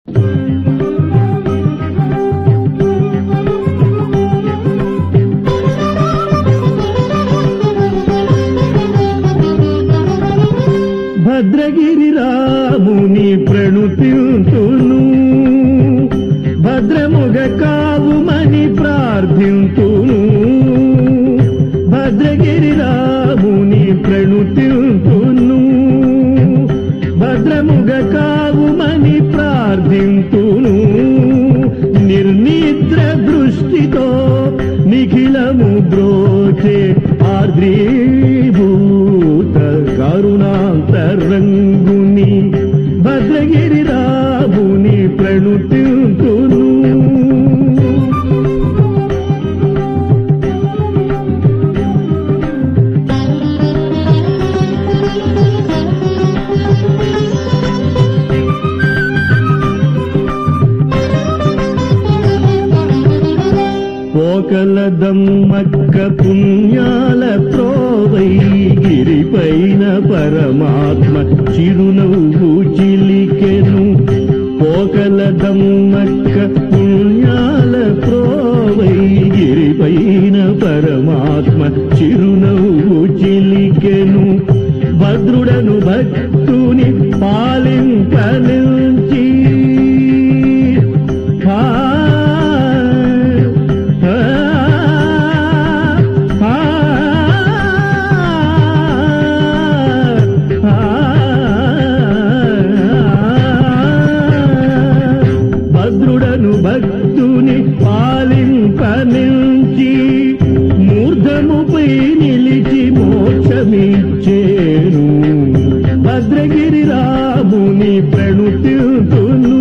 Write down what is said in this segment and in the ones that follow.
భద్రగిరి రాముని ప్రణుతింతును భద్రముగ కావుమని ప్రార్థింతును భద్రగిరి రాముని ప్రణుతింతును భద్రముగ కావుమని ప్రార్థింతును నిర్నిద్ర దృష్టితో నిఖిలము బ్రోచే ఆర్ద్రీభూత కరుణాంతరంగుని భద్రగిరి రాముని ప్రణుతింతును పోకలదమ్మక్క పుణ్యాల ప్రోవై గిరిపైన పరమాత్మ చిరునవ్వు చిలికెను పోకలదమ్మక్క పుణ్యాల ప్రోవై గిరిపైన పరమాత్మ చిరునవ్వు చిలికెను భద్రుడను భక్తుని పాలింపనుంచి ఆ భద్రుడను భక్తుని పాలింపనించి మూర్ధముపై నిలిచి మోక్షమిచ్చేను భద్రగిరి రాముని ప్రణుతితును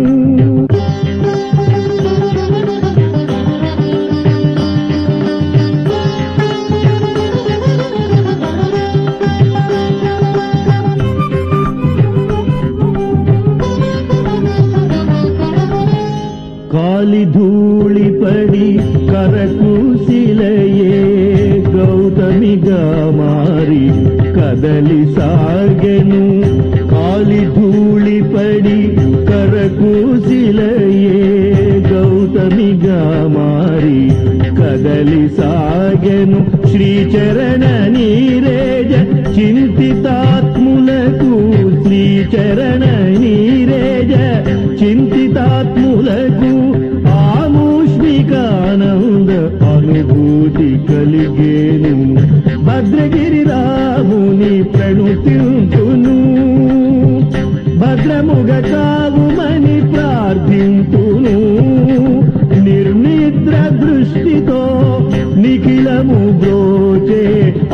కాలి ధూళిపడి కరకుశిలయే గౌతమిగా మారి కదలి సాగెను కాలి ధూళిపడి కరకుశిలయే గౌతమిగా మారి కదలి సాగెను శ్రీచరణ నీరేజ చింతితాత్ములకు శ్రీచరణ నీరేజ చింతితాత్ములకు ఆముష్మికానంద అనుభూతి కలిగేను భద్రగిరి రాముని ప్రణుతింతును భద్రముగ కావుమని ప్రార్థింతును నిర్నిద్ర దృష్టితో నిఖిలము బ్రోచే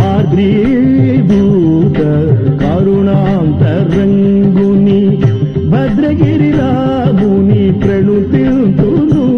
ఆద్రీభూత కరుణాంతరంగుని భద్రగిరి రాముని ప్రణుతింతును